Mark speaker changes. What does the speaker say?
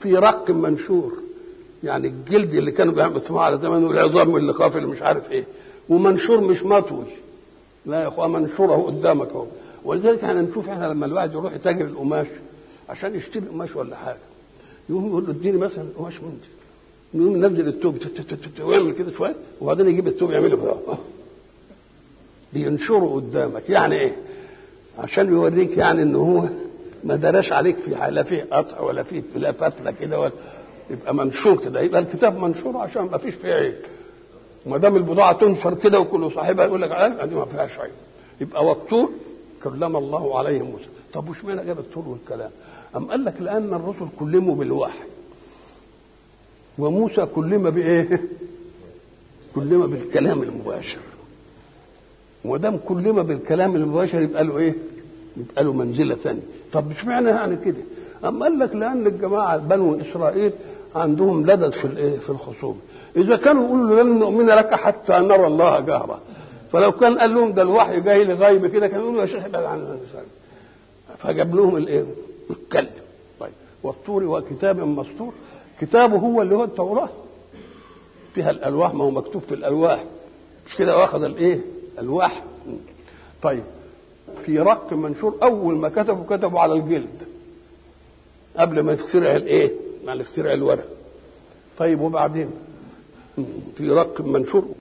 Speaker 1: في رق منشور يعني الجلد اللي كانوا بيعملوا على زمان والعظام اللي خاف اللي مش عارف ايه ومنشور مش مطوي لا يا اخوان منشوره قدامك اهو ولذلك احنا نشوف احنا لما الواحد يروح يتاجر القماش عشان يشتري قماش ولا حاجه يقوم يقول له اديني مثلا قماش من دي يقوم ينزل التوب ويعمل كده شويه وبعدين يجيب التوب يعمله كده بينشره قدامك يعني ايه؟ عشان يوريك يعني ان هو ما دراش عليك في لا فيه قطع ولا فيه لا فتله كده ولا يبقى منشور كده يبقى الكتاب منشور عشان ما فيش فيه عيب ما دام البضاعه تنشر كده وكل صاحبها يقول لك عليها دي ما فيهاش عيب يبقى والطور كلم الله عليه موسى طب وش معنى جاب الطور والكلام أم قال لك لأن الرسل كلموا بالوحي وموسى كلم بإيه؟ كلم بالكلام المباشر ودام كلم بالكلام المباشر يبقى له إيه؟ يبقى له منزلة ثانية طب مش معنى يعني كده أم قال لك لأن الجماعة بنو إسرائيل عندهم لدد في الإيه؟ في الخصوم إذا كانوا يقولوا لن نؤمن لك حتى نرى الله جهرة فلو كان قال لهم ده الوحي جاي لي غايب كده كانوا يقولوا يا شيخ ابعد عن فجاب لهم الايه؟ اتكلم طيب والطور وكتاب مسطور كتابه هو اللي هو التوراه فيها الالواح ما هو مكتوب في الالواح مش كده واخذ الايه؟ الواح طيب في رق منشور اول ما كتبوا كتبوا على الجلد قبل ما يخترع الايه؟ ما يخترع الورق طيب وبعدين في رق منشور